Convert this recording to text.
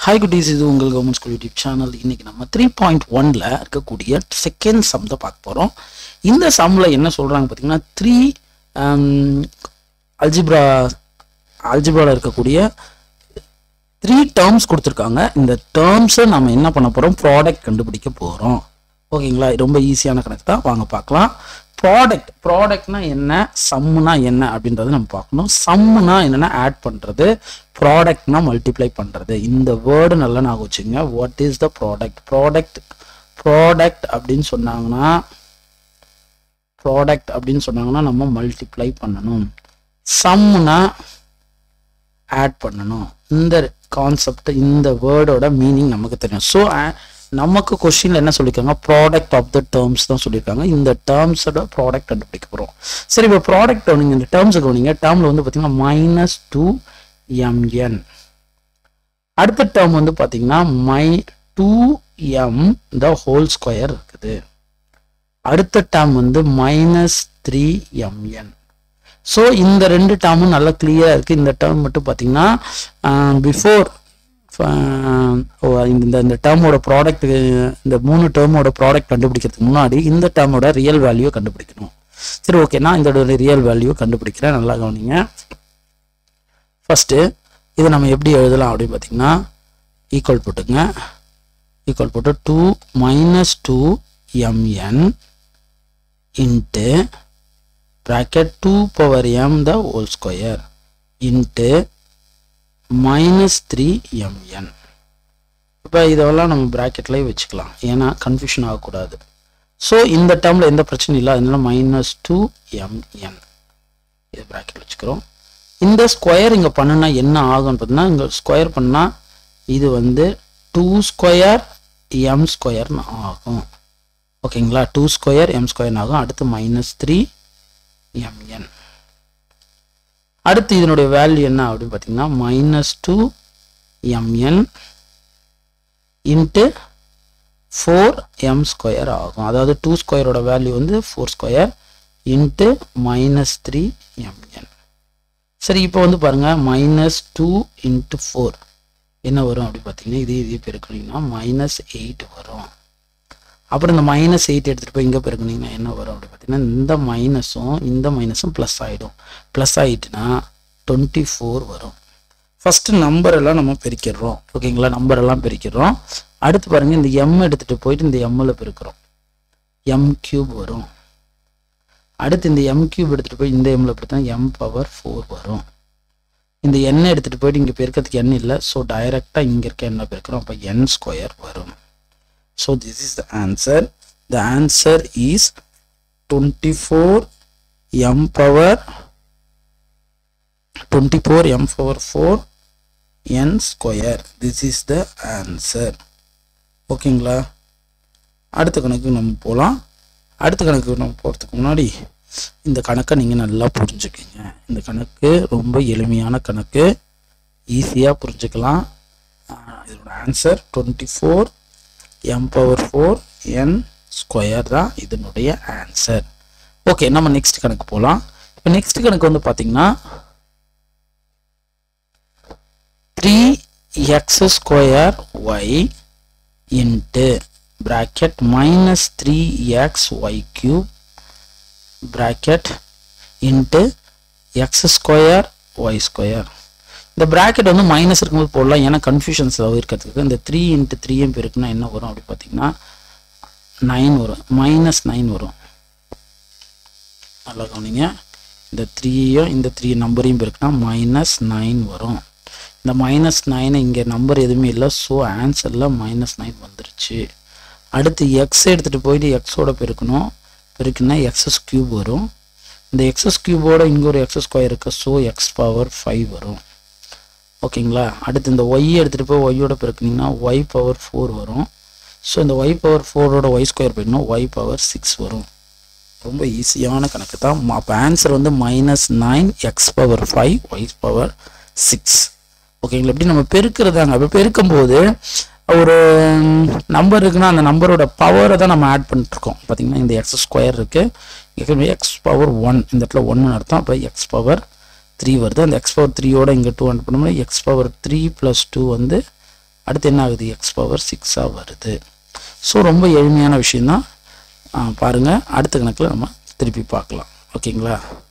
Hi குட்டீஸ் இது உங்கள் கவர்மெண்ட் ஸ்கூல் யூடியூப் சேனல் இன்னைக்கு நம்ம த்ரீ பாயிண்ட் ஒன்ல இருக்கக்கூடிய செகண்ட் சம் தான் பார்க்க போகிறோம் இந்த சம்மில் என்ன சொல்கிறாங்க பார்த்தீங்கன்னா த்ரீ அல்ஜிப்ரா அல்ஜிப்ராவில் இருக்கக்கூடிய த்ரீ டேர்ம்ஸ் கொடுத்துருக்காங்க இந்த டேர்ம்ஸை நம்ம என்ன பண்ண போகிறோம் ப்ராடக்ட் கண்டுபிடிக்க போகிறோம் ஓகேங்களா ரொம்ப ஈஸியான கணக்கு தான் வாங்க பார்க்கலாம் ப்ராடக்ட் ப்ராடக்ட்னா என்ன சம்முனா என்ன அப்படின்றத நம்ம பார்க்கணும் சம்முனா என்னன்னா ஆட் பண்ணுறது ப்ராடக்ட்னா மல்டிப்ளை பண்ணுறது இந்த வேர்டு நல்லா நான் வச்சுங்க what is the product product product அப்படின்னு சொன்னாங்கன்னா ப்ராடக்ட் அப்படின்னு சொன்னாங்கன்னா நம்ம மல்டிப்ளை பண்ணணும் சம்முனா ஆட் பண்ணணும் இந்த கான்செப்ட் இந்த வேர்டோட மீனிங் நமக்கு தெரியும் ஸோ நமக்கு கொஸ்டின்ல என்ன சொல்லியிருக்காங்க ப்ராடக்ட் ஆஃப் த டேர்ம்ஸ் தான் சொல்லியிருக்காங்க இந்த டேர்ம்ஸோட ப்ராடக்ட் கண்டுபிடிக்க போகிறோம் சரி இப்போ ப்ராடக்ட் கவனிங்க இந்த டேர்ம்ஸ் கவனிங்க டேர்மில் வந்து பார்த்தீங்கன்னா மைனஸ் டூ எம்என் அடுத்த டேர்ம் வந்து பார்த்தீங்கன்னா my two M the whole square இருக்குது அடுத்த டேர்ம் வந்து மைனஸ் த்ரீ எம்என் ஸோ இந்த ரெண்டு டேர்மும் நல்லா கிளியராக இருக்குது இந்த டேர்ம் மட்டும் பார்த்தீங்கன்னா பிஃபோர் இந்த இந்த டேர்மோட ப்ராடக்ட் இந்த மூணு டேர்மோட ப்ராடக்ட் கண்டுபிடிக்கிறதுக்கு முன்னாடி இந்த டேர்மோட ரியல் வேல்யூ கண்டுபிடிக்கணும் சரி ஓகே நான் இதோட ரியல் வேல்யூ கண்டுபிடிக்கிறேன் நல்லா கவனிங்க ஃபஸ்ட்டு இதை நம்ம எப்படி எழுதலாம் அப்படின்னு பார்த்தீங்கன்னா ஈக்குவல் போட்டுங்க ஈக்குவல் போட்டு two minus two M N into bracket 2 power m the whole square into minus 3 mn இப்போ இதெல்லாம் நம்ம ப்ராக்கெட்லேயே வச்சுக்கலாம் ஏன்னா கன்ஃபியூஷன் ஆகக்கூடாது ஸோ இந்த டேர்மில் எந்த பிரச்சனையும் இல்லை அதனால மைனஸ் டூ எம்என் இது ப்ராக்கெட் வச்சுக்கிறோம் இந்த ஸ்கொயர் இங்கே பண்ணுனா என்ன ஆகும்னு பார்த்தீங்கன்னா இங்கே ஸ்கொயர் பண்ணால் இது வந்து டூ ஸ்கொயர் எம் ஸ்கொயர்னு ஆகும் ஓகேங்களா டூ ஸ்கொயர் எம் ஸ்கொயர்னு ஆகும் அடுத்து மைனஸ் த்ரீ எம்என் அடுத்து இதனுடைய வேல்யூ என்ன அப்படின்னு பார்த்தீங்கன்னா minus two M N into four M square ஆகும் அதாவது டூ ஸ்கொயரோட வேல்யூ வந்து four square into minus three M N சரி இப்போ வந்து பாருங்கள் மைனஸ் டூ இன்ட்டு ஃபோர் என்ன வரும் அப்படி பார்த்தீங்கன்னா இதே இதே பெருக்கினீங்கன்னா மைனஸ் எயிட் வரும் அப்புறம் இந்த மைனஸ் எயிட் எடுத்துகிட்டு போய் இங்கே பெருக்குனீங்கன்னா என்ன வரும் அப்படின்னு பார்த்தீங்கன்னா இந்த மைனஸும் இந்த மைனஸும் ப்ளஸ் ஆகிடும் ப்ளஸ் ஆகிட்டுனா டுவெண்ட்டி ஃபோர் வரும் ஃபஸ்ட்டு நம்பர் எல்லாம் நம்ம பெருக்கிடுறோம் ஓகேங்களா நம்பர் எல்லாம் பெருக்கிடுறோம் அடுத்து பாருங்கள் இந்த எம் எடுத்துகிட்டு போயிட்டு இந்த எம்மில் பெருக்கிறோம் எம் கியூப் வரும் அடுத்து இந்த எம் கியூப் எடுத்துகிட்டு போய் இந்த எம்மில் பெருத்தா எம் பவர் ஃபோர் வரும் இந்த எண்ணெய் எடுத்துகிட்டு போயிட்டு இங்கே பெருக்கிறதுக்கு எண்ணெய் இல்லை ஸோ டைரெக்டாக இங்கே இருக்க எண்ணெய் பெருக்கிறோம் அப்போ என் ஸ்கொயர் வரும் So this is the answer. The answer is 24 m power 24 m power 4 n square. This is the answer. ஓகேங்களா அடுத்த கணக்கு நம்ம போகலாம் அடுத்த கணக்கு நம்ம போகிறதுக்கு முன்னாடி இந்த கணக்கை நீங்கள் நல்லா புரிஞ்சுக்கங்க இந்த கணக்கு ரொம்ப எளிமையான கணக்கு ஈஸியாக புரிஞ்சுக்கலாம் இதோட answer twenty four M power four N square தான் இதனுடைய ஆன்சர் ஓகே நம்ம நெக்ஸ்ட் கணக்கு போகலாம் இப்போ நெக்ஸ்ட் கணக்கு வந்து பார்த்தீங்கன்னா three X square Y into bracket minus three X Y cube bracket into X square Y square இந்த ப்ராக்கெட் வந்து மைனஸ் இருக்கும்போது போடலாம் ஏன்னா கன்ஃபியூஷன்ஸ் இருக்கிறதுக்கு இந்த த்ரீ இன்ட்டு த்ரீயும் பெருக்குன்னா என்ன வரும் அப்படி பார்த்தீங்கன்னா நைன் வரும் மைனஸ் நைன் வரும் நல்லா கவனிங்க இந்த த்ரீயையும் இந்த த்ரீ நம்பரையும் பெருக்குனா மைனஸ் நைன் வரும் இந்த மைனஸ் நைனை இங்கே நம்பர் எதுவுமே இல்லை ஸோ ஆன்சரில் மைனஸ் நைன் வந்துருச்சு அடுத்து எக்ஸ் எடுத்துகிட்டு போயிட்டு எக்ஸோட பெருக்கணும் பெருக்குன்னா எக்ஸஸ் க்யூப் வரும் இந்த எக்ஸஸ் க்யூபோட இங்கே ஒரு எக்ஸ் ஸ்கொயர் இருக்கு ஸோ எக்ஸ் பவர் ஃபைவ் வரும் ஓகேங்களா அடுத்து இந்த ஒய் எடுத்துகிட்டு போய் ஒய்யோட பெருக்குனிங்கன்னா ஒய் பவர் ஃபோர் வரும் ஸோ இந்த ஒய் பவர் ஃபோரோட ஒய் ஸ்கொயர் போயிடணும் ஒய் பவர் சிக்ஸ் வரும் ரொம்ப ஈஸியான கணக்கு தான் அப்போ ஆன்சர் வந்து minus nine X power five Y power six ஓகேங்களா எப்படி நம்ம பெருக்கிறதாங்க அப்போ பெருக்கும்போது ஒரு நம்பர் இருக்குன்னா அந்த நம்பரோட பவரை தான் நம்ம ஆட் பண்ணிட்டுருக்கோம் பார்த்தீங்கன்னா இந்த எக்ஸ் ஸ்கொயர் இருக்குது எக்ஸ் பவர் ஒன் இந்த இடத்துல ஒன்று அர்த்தம் அப்போ எக்ஸ் பவர் த்ரீ வருது அந்த எக்ஸ் பவர் த்ரீயோட இங்கே டூ ஹண்ட்ரட் பண்ணும்போது X power three plus two வந்து அடுத்து என்ன ஆகுது எக்ஸ் பவர் சிக்ஸாக வருது ஸோ ரொம்ப எளிமையான விஷயந்தான் பாருங்கள் அடுத்த கணக்கில் நம்ம திருப்பி பார்க்கலாம் ஓகேங்களா